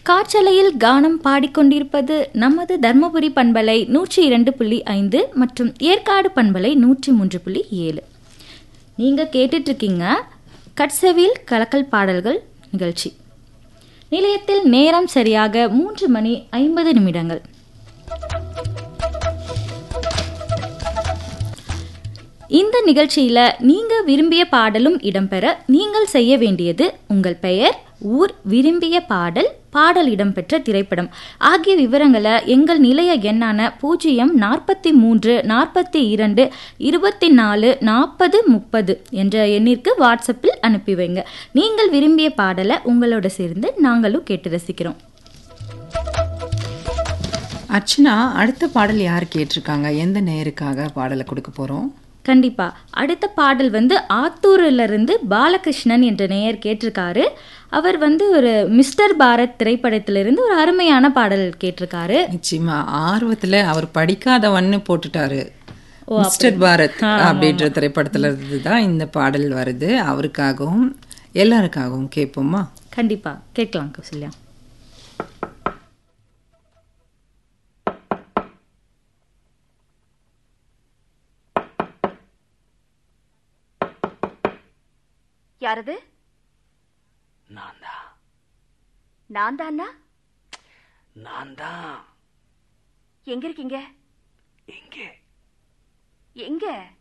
காற்றலையில் கானம் பாடிக்கொண்டிருப்பது நமது தர்மபுரி பண்பலை நூற்றி இரண்டு புள்ளி ஐந்து மற்றும் ஏற்காடு பண்பலை நூற்றி மூன்று புள்ளி ஏழு நீங்கள் கேட்டுட்ருக்கீங்க கட்செவில் கலக்கல் பாடல்கள் நிகழ்ச்சி நிலையத்தில் நேரம் சரியாக மூன்று மணி ஐம்பது நிமிடங்கள் இந்த நிகழ்ச்சியில நீங்க விரும்பிய பாடலும் இடம்பெற நீங்கள் செய்ய வேண்டியது உங்கள் பெயர் ஊர் விரும்பிய பாடல் பாடல் இடம்பெற்ற திரைப்படம் ஆகிய விவரங்களை எங்கள் நிலைய எண்ணான பூஜ்ஜியம் நாற்பத்தி மூன்று நாற்பத்தி இரண்டு இருபத்தி நாலு நாற்பது முப்பது என்ற எண்ணிற்கு வாட்ஸ்அப்பில் அனுப்பி வைங்க நீங்கள் விரும்பிய பாடலை உங்களோட சேர்ந்து நாங்களும் கேட்டு ரசிக்கிறோம் அர்ச்சனா அடுத்த பாடல் யார் கேட்டிருக்காங்க எந்த நேருக்காக பாடலை கொடுக்க போறோம் கண்டிப்பா அடுத்த பாடல் வந்து ஆத்தூர்ல இருந்து பாலகிருஷ்ணன் என்ற நேயர் கேட்டிருக்காரு அவர் வந்து ஒரு மிஸ்டர் பாரத் திரைப்படத்திலிருந்து ஒரு அருமையான பாடல் கேட்டிருக்காரு நிச்சயமா ஆர்வத்துல அவர் படிக்காதவன்னு போட்டுட்டாரு மிஸ்டர் பாரத் அப்படின்ற திரைப்படத்துல இருந்து தான் இந்த பாடல் வருது அவருக்காகவும் எல்லாருக்காகவும் கேட்போமா கண்டிப்பா கேட்கலாம் கௌசல்யா யாரது நான் தான் நான் தானா நான் தான் எங்க இருக்கீங்க எங்கே எங்க